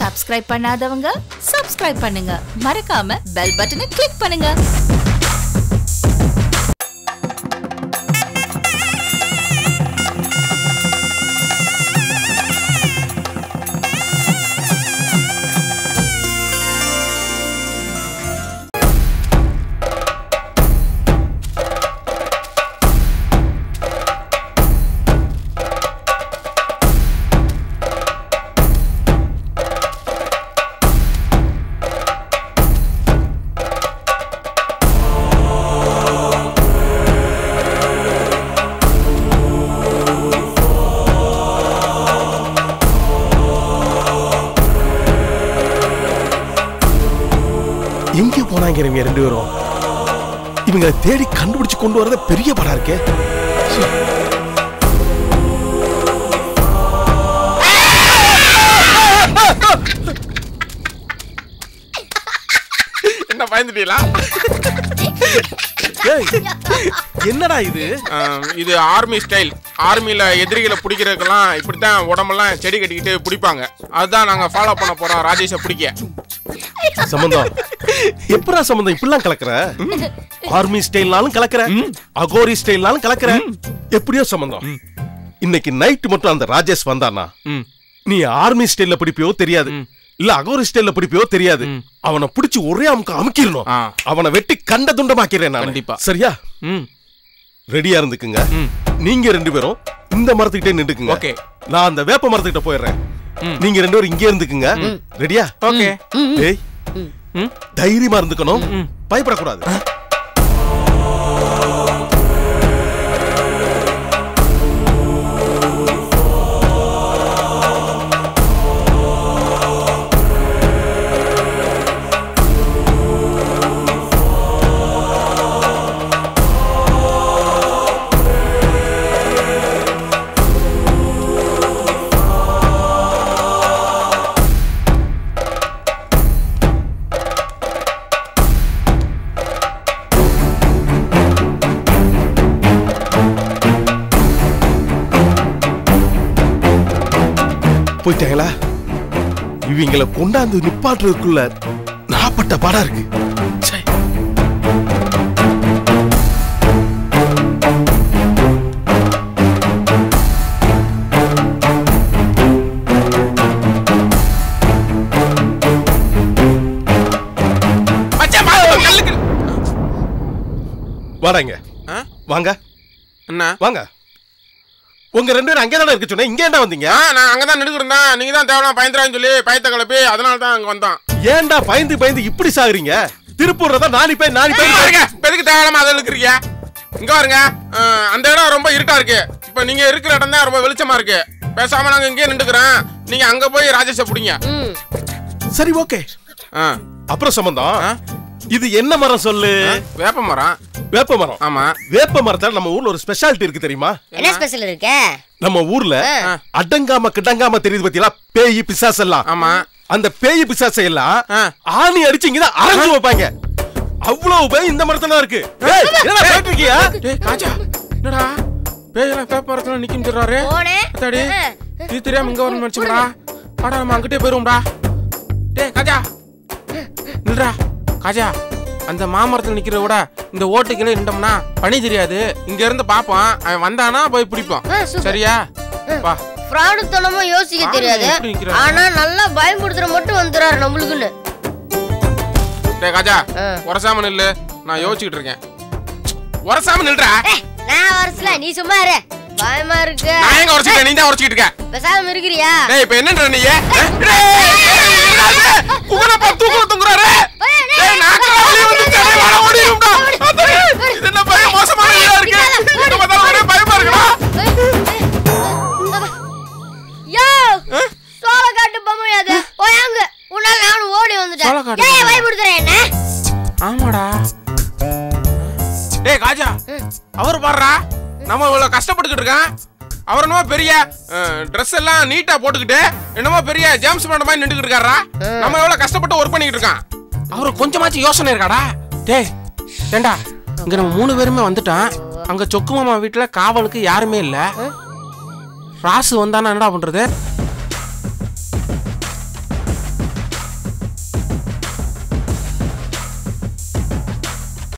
Subscribe பண்ணாதவங்க subscribe பண்ணுங்க மறக்காம பெல் பட்டனை கிளிக் பண்ணுங்க எங்க போனாங்க இவங்க ரெண்டு பேரும் இவங்க தேடி கண்டுபிடிச்சு கொண்டு வரத பெரிய படம் இருக்கே ச்சீ. என்ன பயந்துட்டீங்களா ஏய், என்னடா இது ஆம், இது ஆர்மி ஸ்டைல் ஆர்மில எதிரிகளை பிடிக்கிறதுக்கெல்லாம் இப்படித்தான் உடம்பெல்லாம் செடி கட்டிக்கிட்டு பிடிப்பாங்க அதுதான் நாங்க ஃபாலோ பண்ண போறோம் ராஜேஷை பிடிக்க சம்பந்தம் எப்படா சம்பந்தம் இப்படிலாம் கலக்குற ஆர்மி ஸ்டைல்னாலும் கலக்குற அகோரி ஸ்டைல்னாலும் கலக்குற எப்படியோ சம்பந்தம் இன்னைக்கு நைட் மட்டும் அந்த ராஜேஷ் வந்தானா ம். நீ ஆர்மி ஸ்டைல்ல பிடிப்பியோ தெரியாது இல்ல அகோரி ஸ்டைல்ல பிடிப்பியோ தெரியாது அவனை பிடிச்சு ஒரே அமுக்க அமுக்கிடணும் ஆ. அவனை வெட்டி கண்ட துண்டமாக்கிறேன் நான் கண்டிப்பா. சரியா ம் ரெடியா இருந்துக்குங்க நீங்க ரெண்டு பேரும் இந்த மரத்துக்கிட்டே நின்றுக்குங்க Okay. நான் அந்த வேப்ப மரத்துக்கிட்ட போயிடுறேன் நீங்க ரெண்டு பேரும் இங்கே இருந்துக்குங்க ரெடியா ஓகே டேய் தைரியமா இருந்துக்கணும் பயப்படக்கூடாது போயிட்டாங்களா இவங்கள கொண்டாந்து நிப்பாட்டுறதுக்குள்ள நாப்பட்ட பாடா இருக்கு ச்சே. மச்சான் பாத்து கல்லுக்கு வாடாங்க ஆ? வாங்க என்ன வாங்க உங்க ரெண்டு பேரும் அங்கே தானே இருக்க சொன்னேன் இங்க என்ன வந்தீங்க ஆ நான் அங்கதான் நின்னுட்டு இருந்தேன் நீங்க தான் தேவலாம் பயந்துறான்னு சொல்லி பயத்த கிளப்பி அதனால தான் அங்க வந்தோம் ஏன்டா பயந்து பயந்து இப்படி சாகுறீங்க திருப்பூர்ல தான் நாலு பேர் நாலு இங்க பேர் பாருங்க இப்ப எதுக்கு தேவையில்லாம அதில் இருக்கிறீங்க இங்க பாருங்க ஆ, அந்த இடம் ரொம்ப இருட்டா இருக்கு இப்ப நீங்க இருக்கிற இடம் தான் ரொம்ப வெளிச்சமா இருக்கு பேசாம நாங்க இங்கேயே நின்றுக்கிறோம் நீங்க அங்க போய் ராஜேஷை பிடிங்க சரி ஓகே ஆ, அப்புறம் சம்பந்தம் ஆ? இது என்ன மரம் சொல்லு வேப்ப மரம் வேப்ப மரம் ஆமா வேப்ப மரத்தால நம்ம ஊர்ல ஒரு ஸ்பெஷாலிட்டி இருக்கு தெரியுமா என்ன ஸ்பெஷல் இருக்க நம்ம ஊர்ல அடங்காம கிடங்காம தெரியுது பத்தியா பேய் பிசாசு எல்லாம் ஆமா அந்த பேய் பிசாசை எல்லாம் ஆ. ஆணி அடிச்சு இங்கதான் அரைஞ்சு வைப்பாங்க அவ்வளவு பேய் இந்த மரத்துல தான் இருக்கு ஏய், என்னடா கேட்டு இருக்கியா டேய் காஜா என்னடா பேயெல்லாம் பேப்ப மரத்துல நிக்கும் சொல்றாரு போனே அத்தாடி இது தெரியாம இங்க வரணும் நினைச்சுடா வாடா நம்ம அங்கிட்டே போயிருவோம்டா டேய் காஜா நில்றா காஜா அந்த மாமரத்துல நிக்கிறத விட இந்த ஓட்டுக்கிளே நின்றோம்னா பனி தெரியாது இங்க இருந்து பாப்போம் அவன் வந்தானா போய் பிடிப்போம் ஆ, super. சரியா வா ஃப்ராடுத்தனமா யோசிக்க ஆமா, தெரியாது எப்படி நிக்கிறாரு? ஆனா நல்லா பயன்படுத்துற மட்டும் வந்துறாரு நம்மளுக்குன்னு டேய் காஜா ஆ. உரசாம நில்லு நான் யோசிச்சுக்கிட்டு இருக்கேன் உரசாம நில்றா ஏய், நான் வரசல நீ சும்மா இரு பயமா இருக்கு நான் எங்க உரசிக்கிறேன் நீ தான் உரசிக்கிட்டு இருக்க பேசாம இருக்கிறியா டேய் இப்ப என்னன்ற நீ உங்களை தூக்குற தூங்குறாரு டேய் நாக்கெல்லாம் வெளிய வந்துருச்சு. டேய், வாடா, ஓடிரும்டா. அத்தாடி, இது என்ன பயம் மோசமான வீடா இருக்கு எங்க பார்த்தாலும் ஒரே பயமா இருக்குடா யோ சோளக்காட்டு பொம்மை அது போயாங்க உன்னால நானும் ஓடி வந்துட்டேன் சோளக்காட்டு ஏய் பொம்மை. பயப்படுத்துறேன் என்ன ஆமாடா டேய் காஜா அவர் பாடுறா நம்ம இவ்வளவு கஷ்டப்பட்டுக்கிட்டு இருக்கோம் அவர் என்னமோ பெரிய ட்ரெஸ் எல்லாம் நீட்டா போட்டுக்கிட்டு என்னமோ பெரிய ஜேம்ஸ் பாண்ட் மாதிரி நின்றுட்டு இருக்காரா நம்ம எவ்வளவு கஷ்டப்பட்டு ஒர்க் பண்ணிட்டு இருக்கான் அவருக்கு கொஞ்சமாச்சும் யோசனை இருக்காடா டேய் ஏண்டா இங்க நம்ம மூணு பேருமே வந்துட்டோம் அங்க சொக்கு மாமா வீட்டுல காவலுக்கு யாருமே இல்ல ராசு வந்தானா என்னடா பண்றது